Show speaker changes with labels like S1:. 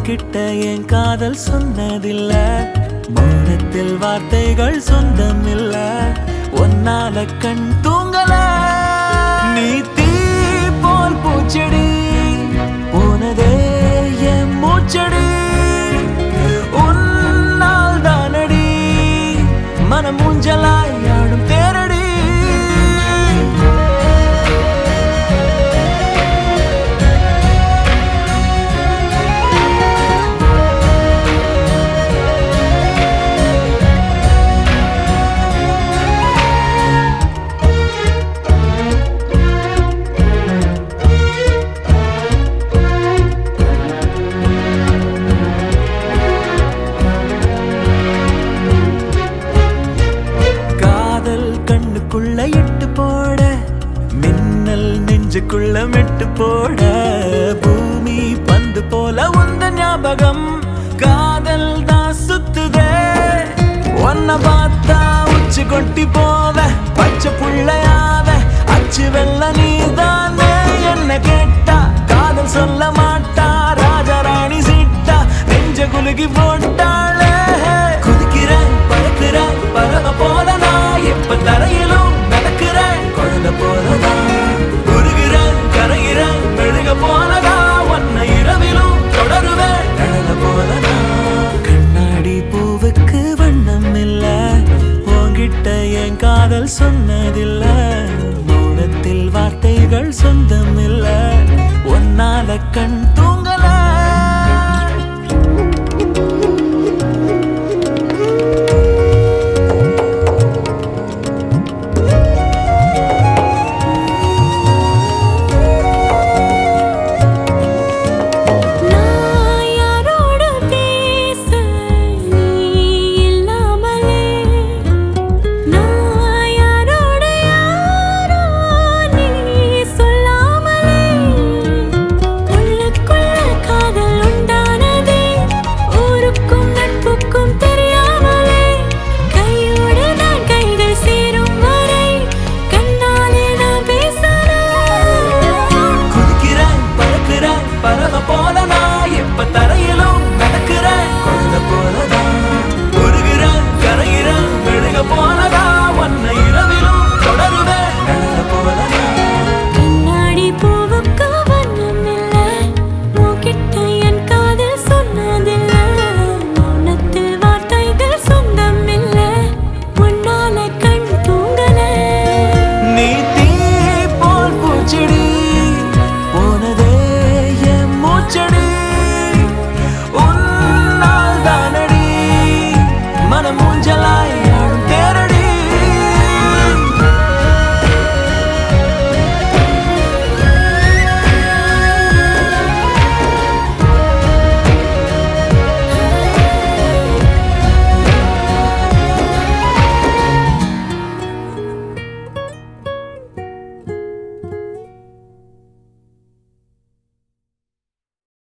S1: உன்கிட்ட என் காதல் சொன்னதில்ல மௌனத்தில் வார்த்தைகள் சொந்தம் இல்ல ஒன்னால கண் தூங்கல நீ தீ போல் பூச்செடி போனதே என் மூச்சடி உன்னால் தானடி மனம் ஊஞ்சலாய் ஆடும் தேரடி காதல் கண்ணுக்குள்ள எட்டு போட மின்னல் நெஞ்சுக்குள்ள மெட்டு போட பூமி பந்து போல உந்த ஞாபகம் காதல் தான் சுத்துதே ஒன்ன பார்த்தா உச்சி கொட்டி போவ பச்சை புள்ளையாவ அச்சு வெள்ள நீதானே என்ன கேட்டா காதல் சொல்ல மாட்டா ராஜாராணி சீட்டா நெஞ்ச குலுகி போட்டாளே குதிக்கிறேன் பறக்கிறேன் பறவை போல நான் எப்ப தரையிலும் நடக்கிறேன் குழந்தை போலதான் உருகிறேன் கரைகிறேன் மெழுக போலதா உன்னை இரவிலும் தொடருவேன் கடல போலதான் கண்ணாடி பூவுக்கு வண்ணம் இல்ல உன்கிட்ட என் காதல் சொன்னதில்ல